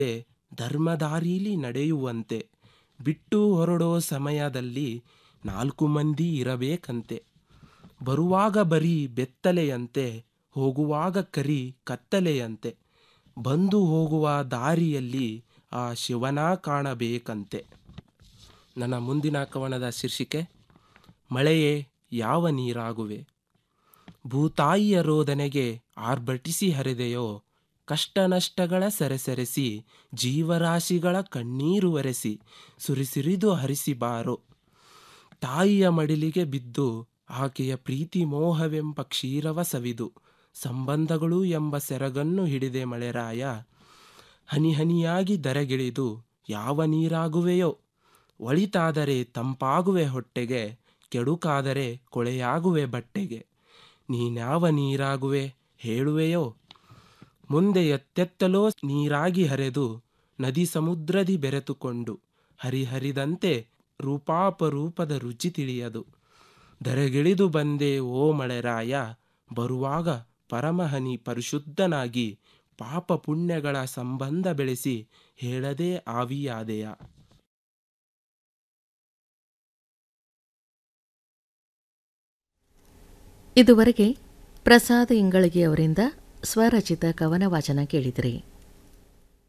ಧರ್ಮದಾರೀಲಿ ನಡೆಯುವಂತೆ ಬಿಟ್ಟು ಹೊರಡೋ ಸಮಯದಲ್ಲಿ ನಾಲ್ಕು ಮಂದಿ ಇರಬೇಕಂತೆ ಬರುವಾಗ ಬರೀ ಬೆತ್ತಲೆಯಂತೆ ಹೋಗುವಾಗ ಕರಿ ಕತ್ತಲೆಯಂತೆ ಬಂದು ಹೋಗುವ ದಾರಿಯಲ್ಲಿ ಆ ಶಿವನ ಕಾಣಬೇಕಂತೆ ನನ್ನ ಮುಂದಿನ ಕವನದ ಶೀರ್ಷಿಕೆ ಮಳೆಯೇ ಯಾವ ನೀರಾಗುವೆ ಭೂತಾಯಿಯ ರೋದನೆಗೆ ಆರ್ಭಟಿಸಿ ಹರಿದೆಯೋ ಕಷ್ಟ ನಷ್ಟಗಳ ಸೆರೆಸೆರೆಸಿ ಜೀವರಾಶಿಗಳ ಕಣ್ಣೀರು ಒರೆಸಿ ಸುರಿಸುರಿದು ಹರಿಸಿ ಬಾರೋ ತಾಯಿಯ ಮಡಿಲಿಗೆ ಬಿದ್ದು ಆಕೆಯ ಪ್ರೀತಿ ಮೋಹವೆಂಬ ಕ್ಷೀರವ ಸವಿದು ಸಂಬಂಧಗಳು ಎಂಬ ಸೆರಗನ್ನು ಹಿಡಿದೆ ಮಳೆರಾಯ ಹನಿ ಹನಿಯಾಗಿ ದರಗಿಳಿದು ಯಾವ ನೀರಾಗುವೆಯೋ ಒಳಿತಾದರೆ ತಂಪಾಗುವೆ ಹೊಟ್ಟೆಗೆ ಕೆಡುಕಾದರೆ ಕೊಳೆಯಾಗುವೆ ಬಟ್ಟೆಗೆ ನೀನ್ಯಾವ ನೀರಾಗುವೆ ಹೇಳುವೆಯೋ ಮುಂದೆ ಎತ್ತೆತ್ತಲೋ ನೀರಾಗಿ ಹರಿದು ನದಿ ಸಮುದ್ರದಿ ಬೆರೆತುಕೊಂಡು ಹರಿಹರಿದಂತೆ ರೂಪಾಪರೂಪದ ರುಚಿ ತಿಳಿಯದು ಧರೆಗಿಳಿದು ಬಂದೆ ಓ ಮಳೆರಾಯ ಬರುವಾಗ ಪರಮಹನಿ ಪರಿಶುದ್ಧನಾಗಿ ಪಾಪ ಪುಣ್ಯಗಳ ಸಂಬಂಧ ಬೆಳೆಸಿ ಹೇಳದೆ ಆವಿಯಾದೆಯ ಇದುವರೆಗೆ ಪ್ರಸಾದ್ ಇಂಗಳಗಿ ಅವರಿಂದ ಸ್ವರಚಿತ ಕವನ ವಾಚನ ಕೇಳಿದಿರಿ